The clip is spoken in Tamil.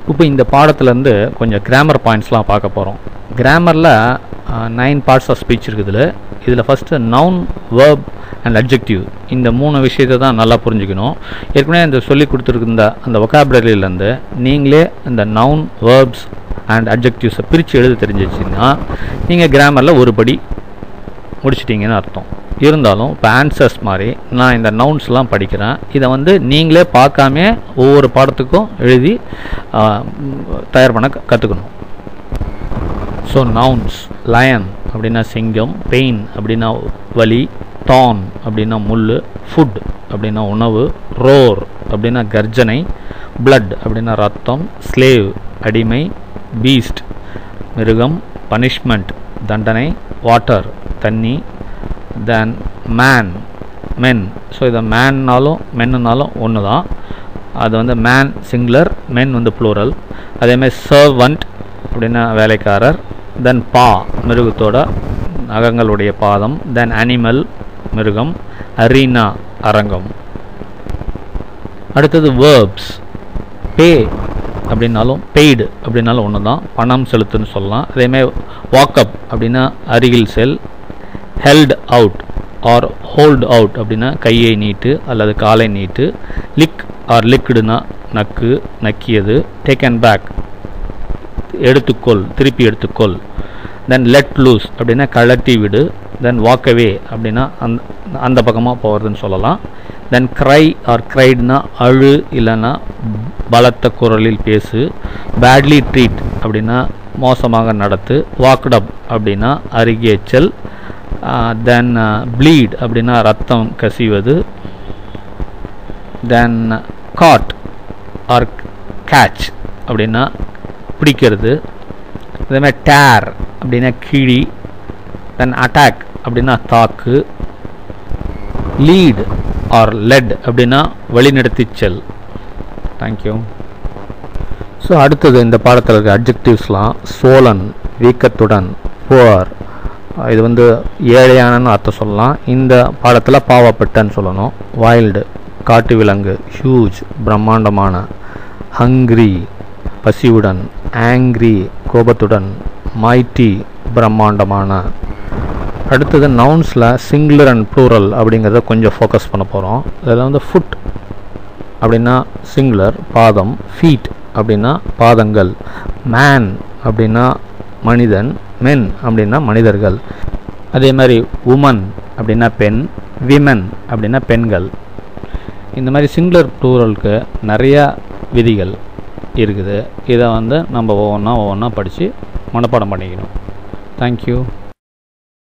இப்போ இந்த பாடத்துலேருந்து கொஞ்சம் கிராமர் பாயிண்ட்ஸ்லாம் பார்க்க போகிறோம் கிராமரில் நைன் பார்ட்ஸ் ஆஃப் ஸ்பீச் இருக்குதுல இதில் first noun verb and adjective இந்த மூணு விஷயத்தை தான் நல்லா புரிஞ்சுக்கணும் ஏற்கனவே இந்த சொல்லி கொடுத்துருந்த அந்த ஒகாபுலரியிலேருந்து நீங்களே இந்த நவுன் வேர்ப்ஸ் அண்ட் அப்ஜெக்டிவ்ஸை பிரித்து எழுத தெரிஞ்சிச்சின்னா நீங்கள் கிராமரில் ஒரு படி முடிச்சிட்டிங்கன்னு அர்த்தம் இருந்தாலும் இப்போ ஆன்சர்ஸ் மாதிரி நான் இந்த நவுன்ஸ்லாம் படிக்கிறேன் இதை வந்து நீங்களே பார்க்காம ஒவ்வொரு பாடத்துக்கும் எழுதி ஆ, ம், தயார் பண்ண கற்றுக்கணும் ஸோ நவுன்ஸ் லயன் அப்படின்னா சிங்கம் பெயின் அப்படின்னா வலி டான் அப்படின்னா முள் ஃபுட் அப்படின்னா உணவு ரோர் அப்படின்னா கர்ஜனை பிளட் அப்படின்னா ரத்தம் ஸ்லேவ் அடிமை பீஸ்ட் மிருகம் பனிஷ்மெண்ட் தண்டனை வாட்டர் தண்ணி தென் மேன் மென் ஸோ இதை மேன்னாலும் மென்னுனாலும் ஒன்று தான் அது வந்து மேன் சிங்குலர் மென் வந்து ப்ளூரல் அதேமாதிரி சர்வன்ட் அப்படின்னா வேலைக்காரர் தென் பா மிருகத்தோட நகங்களுடைய பாதம் தென் அனிமல் மிருகம் அரீனா அரங்கம் அடுத்தது வேர்ப்ஸ் பே அப்படின்னாலும் பெய்டு அப்படின்னாலும் ஒன்று தான் பணம் செலுத்துன்னு சொல்லலாம் அதேமாதிரி வாக்கப் அப்படின்னா அருகில் செல் held out or hold out அப்படின்னா கையை நீட்டு அல்லது காலை நீட்டு லிக் ஆர் லிக்டுனா நக்கு நக்கியது டேக் அண்ட் பேக் எடுத்துக்கொள் திருப்பி எடுத்துக்கொள் தென் லெட் லூஸ் அப்படின்னா கழட்டி விடு தென் வாக்கவே அப்படின்னா அந்த அந்த பக்கமாக போகிறதுன்னு சொல்லலாம் தென் க்ரை ஆர் க்ரைட்னா அழு இல்லைன்னா பலத்த குரலில் பேசு பேட்லி ட்ரீட் அப்படின்னா மோசமாக நடத்து வாக்டப் அப்படின்னா அருகேச்சல் தென் ப்ளீட் அப்படின்னா ரத்தம் கசிவது தென் காட் ஆர் கேட்ச் அப்படின்னா பிடிக்கிறது அதேமாதிரி டேர் அப்படின்னா கிழி தென் அட்டாக் அப்படின்னா தாக்கு லீட் ஆர் லெட் அப்படின்னா வழிநடத்தி செல் தேங்க்யூ ஸோ அடுத்தது இந்த பாடத்தில் இருக்க அட்ஜெக்டிவ்ஸ்லாம் சோழன் வீக்கத்துடன் புவர் இது வந்து ஏழையானன்னு அர்த்தம் சொல்லலாம் இந்த பாடத்தில் பாவப்பட்டன்னு சொல்லணும் வைல்டு காட்டு விலங்கு ஹியூஜ் பிரம்மாண்டமான ஹங்க்ரி பசியுடன் ஆங்க்ரி கோபத்துடன் மைட்டி பிரம்மாண்டமான அடுத்தது நவுன்ஸில் சிங்குலர் அண்ட் ப்ளூரல் அப்படிங்கிறத கொஞ்சம் ஃபோக்கஸ் பண்ண போகிறோம் இதில் வந்து ஃபுட் அப்படின்னா சிங்குலர் பாதம் ஃபீட் அப்படின்னா பாதங்கள் மேன் அப்படின்னா மனிதன் மென் அப்படின்னா மனிதர்கள் அதே மாதிரி உமன் அப்படின்னா பெண் விமன் அப்படின்னா பெண்கள் இந்த மாதிரி சிங்குலர் ப்ளூரலுக்கு நிறையா விதிகள் இருக்குது இதை வந்து நம்ம ஒவ்வொன்றா ஒவ்வொன்றா படித்து மனப்பாடம் பண்ணிக்கணும் தேங்க்யூ